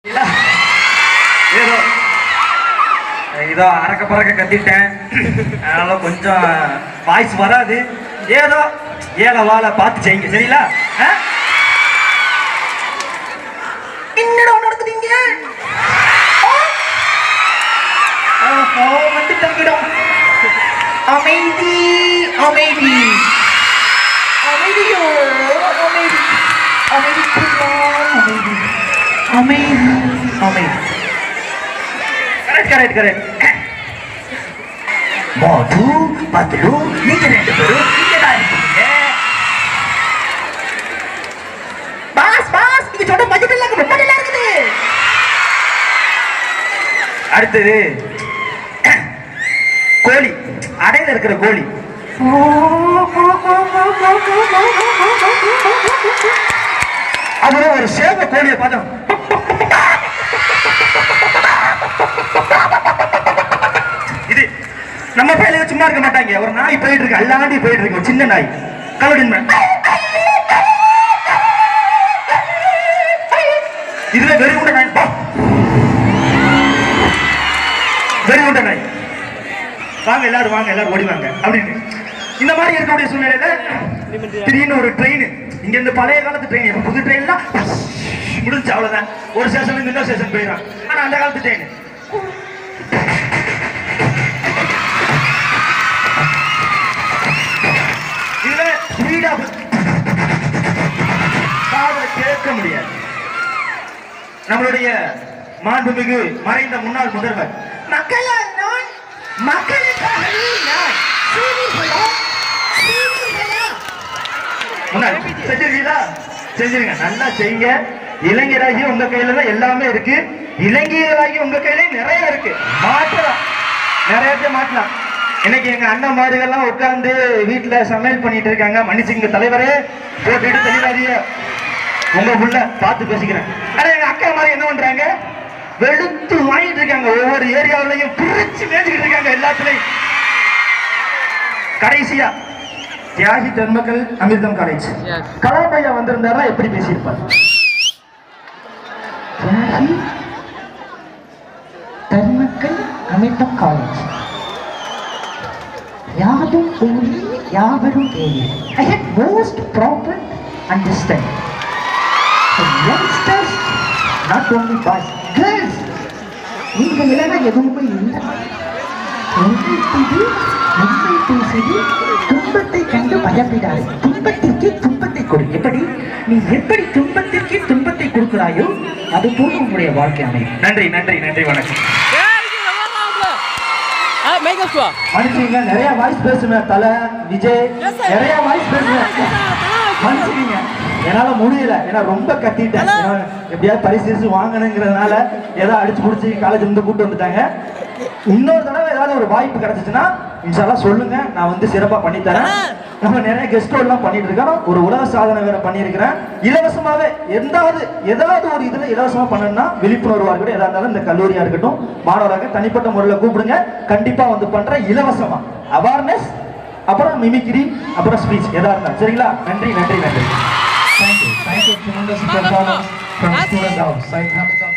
இல்ல? ஏதோ இதோ அறக்க பறக்க கத்திட்டேன் அதனால கொஞ்சம் வாய்ஸ் வராது ஏதோ ஏழை வாழை பார்த்து செய்யுங்க சரிங்களா ஆ? என்னடா நடக்குதுங்க ஆஹா, வந்துட்டாங்கடா. அமைதி அமைதி அமைதியோ அமைதி அமைதிக்குள்ளா அமைதி அமைதி அமைதி கரெக்ட் கரெக்ட் கரெக்ட் மது பத்லு நீங்க ரெண்டு பேரும் இங்க தான் இருக்கீங்க பாஸ் பாஸ் நீங்க சொன்ன பட்ஜெட் எல்லாம் ரொம்ப நல்லா இருக்குது அடுத்தது கோழி அடையில இருக்கிற கோழி அதுல ஒரு சேவ கோழியை பார்த்தோம் இது நம்ம பையில சும்மா இருக்க மாட்டாங்க ஒரு நாய் போயிட்டு இருக்கு அல்லாண்டி போயிட்டு இருக்கு ஒரு சின்ன நாய் கலடின் இதுல வெறி உண்ட நாய் பா. வெறி உண்ட நாய் வாங்க எல்லாரும் வாங்க எல்லாரும் ஓடி வாங்க அப்படின்னு இந்த மாதிரி இருக்கக்கூடிய சூழ்நிலையில திடீர்னு ஒரு ட்ரெயின் இங்க இருந்து பழைய காலத்து ட்ரெயின் இப்ப புது ட்ரெயின்லாம் முடிஞ்சு அவ்வளவுதான் ஒரு ஸ்டேஷன்ல இருந்து இன்னொரு ஸ்டேஷன் போயிடும் ஆனா அந்த காலத்து ட்ரெயின் இதுல ஸ்பீடா காதுல கேட்க முடியாது நம்மளுடைய மாண்புமிகு மறைந்த முன்னாள் முதல்வர் மக்களால் நான் மக்களுக்காக நான் செய்வீர்களா? செய்வீர்களா? முன்னாள் செஞ்சிருக்கீங்களா செஞ்சிருங்க நல்லா செய்யுங்க இளைஞராகி உங்க கையில தான் எல்லாமே இருக்கு இளைஞராகி உங்க கையில நிறைய இருக்கு மாற்றலாம் நிறைய பேர் மாற்றலாம் இன்னைக்கு எங்க அண்ணன் மாதிரிகள்லாம் உட்கார்ந்து வீட்டுல சமையல் பண்ணிட்டு இருக்காங்க மன்னிச்சுங்க தலைவரே போட்டுட்டு தெளிவாதிய உங்க புள்ள பார்த்து பேசிக்கிறேன் ஆனா எங்க அக்கா மாதிரி என்ன பண்றாங்க வெளுத்து வாங்கிட்டு இருக்காங்க ஒவ்வொரு ஏரியாவிலையும் பிரிச்சு மேய்ச்சிக்கிட்டு இருக்காங்க எல்லாத்துலயும் கடைசியா தியாகி தர்மக்கல் அமிர்தம் காலேஜ் Yes. கலாமையா வந்திருந்தாரா எப்படி பேசியிருப்பார் தியாகி தர்மக்கல் அமிர்தம் காலேஜ் யாதும் ஊழி யாவரும் ஏழி I hate most proper understand youngsters not only boys girls நீங்க இல்லைன்னா எதுவுமே இல்லை துன்பத்திது நன்மை பேசுது துன்பத்தை கண்டு பயப்படாது துன்பத்திற்கு துன்பத்தை கொடு எப்படி நீ எப்படி துன்பத்திற்கு துன்பத்தை கொடுக்கிறாயோ அது போல உங்களுடைய வாழ்க்கை அமையும் நன்றி நன்றி நன்றி வணக்கம் Ah, make us go. மனுஷங்க நிறைய வாய்ஸ் பேசுவேன் தலை விஜய் நிறைய வாய்ஸ் பேசுவேன் மன்னிச்சுக்கீங்க என்னால முடியல ஏன்னா ரொம்ப கத்திட்டேன் ஏன்னா எப்படியாவது பரிசு கிரிசு வாங்கணுங்கிறதுனால ஏதோ அடிச்சு முடிச்சு காலேஜ் வந்து கூட்டு வந்துட்டாங்க இன்னொரு தடவை ஏதாவது ஒரு வாய்ப்பு கிடைச்சிச்சுன்னா இன்ஷால்லா சொல்லுங்க நான் வந்து சிறப்பா பண்ணி தரேன் நம்ம நிறைய கெஸ்ட் எல்லாம் பண்ணிட்டு இருக்கோம் ஒரு உலக சாதனை வேற பண்ணியிருக்கிறேன் இலவசமாவே எந்தாவது ஏதாவது ஒரு இதுல இலவசமா பண்ணணும்னா விழிப்புணர்வா இருக்கட்டும் எதா இருந்தாலும் இந்த கல்லூரியா இருக்கட்டும் மாணவராக தனிப்பட்ட முறையில் கூப்பிடுங்க கண்டிப்பா வந்து பண்றேன் இலவசமா அவேர்னஸ் அப்புறம் மிமிக்ரி அப்புறம் ஸ்பீச் எதா இருந்தாலும் சரிங்களா நன்றி நன்றி நன்றி thank you thank you tremendous performance from students outside Hamilton